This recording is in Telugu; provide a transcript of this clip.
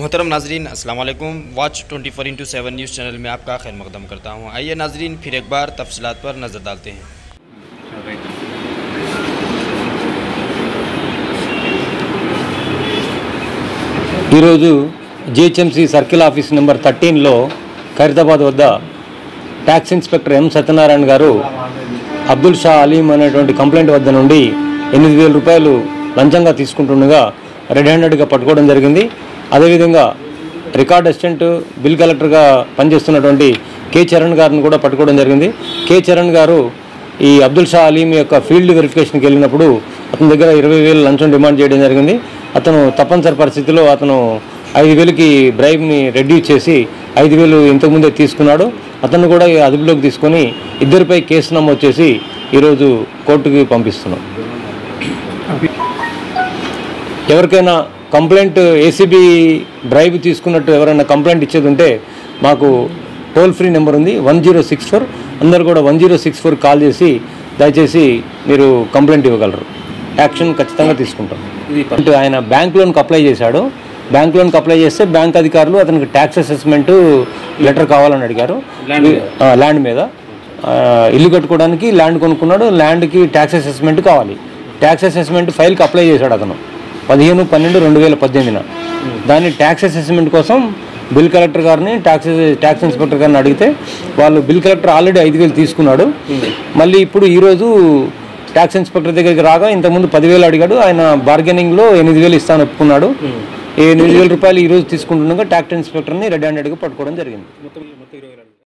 मोहतरम नाजरीन अस्सलाम वालेकुम watch twenty four into seven news channel में आपका खैर मकदम करता हूँ आइए नाजरीन फिर एक बार तफसलात पर नज़र डालते हैं ఈరోజు జిహెచ్ఎంసీ సర్కిల్ ఆఫీస్ నెంబర్ థర్టీన్లో ఖైరతాబాద్ వద్ద ట్యాక్స్ ఇన్స్పెక్టర్ ఎం సత్యనారాయణ గారు అబ్దుల్ షా అలీం అనేటువంటి కంప్లైంట్ వద్ద నుండి ఎనిమిది వేల రూపాయలు లంచంగా తీసుకుంటుండగా రెడ్ హ్యాండెడ్గా పట్టుకోవడం జరిగింది అదేవిధంగా రికార్డ్ అసిస్టెంట్ బిల్ కలెక్టర్గా పనిచేస్తున్నటువంటి కె చరణ్ గారిని కూడా పట్టుకోవడం జరిగింది కె చరణ్ గారు ఈ అబ్దుల్ షా అలీం యొక్క ఫీల్డ్ వెరిఫికేషన్కి వెళ్ళినప్పుడు అతని దగ్గర ఇరవై వేలు లంచం డిమాండ్ చేయడం జరిగింది అతను తప్పనిసరి పరిస్థితిలో అతను ఐదు వేలకి బ్రైబ్ని రెడ్యూస్ చేసి ఐదు వేలు ఇంతకుముందే తీసుకున్నాడు అతను కూడా ఈ అదుపులోకి తీసుకొని ఇద్దరిపై కేసు నమోదు చేసి ఈరోజు కోర్టుకి పంపిస్తున్నాం ఎవరికైనా కంప్లైంట్ ఏసీబీ డ్రైవ్ తీసుకున్నట్టు ఎవరైనా కంప్లైంట్ ఇచ్చేది ఉంటే మాకు టోల్ ఫ్రీ నెంబర్ ఉంది వన్ జీరో సిక్స్ ఫోర్ అందరు కూడా one zero six four call చేసి దయచేసి మీరు కంప్లైంట్ ఇవ్వగలరు యాక్షన్ ఖచ్చితంగా తీసుకుంటాం అంటే ఆయన బ్యాంక్ లోన్కి అప్లై చేశాడు బ్యాంక్ లోన్కి అప్లై చేస్తే బ్యాంక్ అధికారులు అతనికి ట్యాక్స్ అసెస్మెంట్ లెటర్ కావాలని అడిగారు ఆ, ల్యాండ్ మీద ఆ, ఇల్లు కట్టుకోవడానికి ల్యాండ్ కొనుక్కున్నాడు ల్యాండ్కి ట్యాక్స్ అసెస్మెంట్ కావాలి ట్యాక్స్ అసెస్మెంట్ ఫైల్కి అప్లై చేశాడు అతను పదిహేను పన్నెండు రెండు వేల పద్దెనిమిదిన దాన్ని ట్యాక్స్ అసెస్మెంట్ కోసం బిల్ కలెక్టర్ గారిని ట్యాక్స్ ట్యాక్స్ ఇన్స్పెక్టర్ గారిని అడిగితే వాళ్ళు బిల్ కలెక్టర్ ఆల్రెడీ ఐదు వేలు తీసుకున్నాడు మళ్ళీ ఇప్పుడు ఈరోజు ట్యాక్స్ ఇన్స్పెక్టర్ దగ్గరికి రాగా ఇంతకుముందు పదివేలు అడిగాడు ఆయన బార్గెనింగ్లో ఎనిమిది వేలు ఇస్తాను ఒప్పుకున్నాడు ఈ ఎనిమిది వేల రూపాయలు ఈరోజు తీసుకుంటుండగా ట్యాక్స్ ఇన్స్పెక్టర్ని రెడ్ హ్యాండెడ్గా పట్టుకోవడం జరిగింది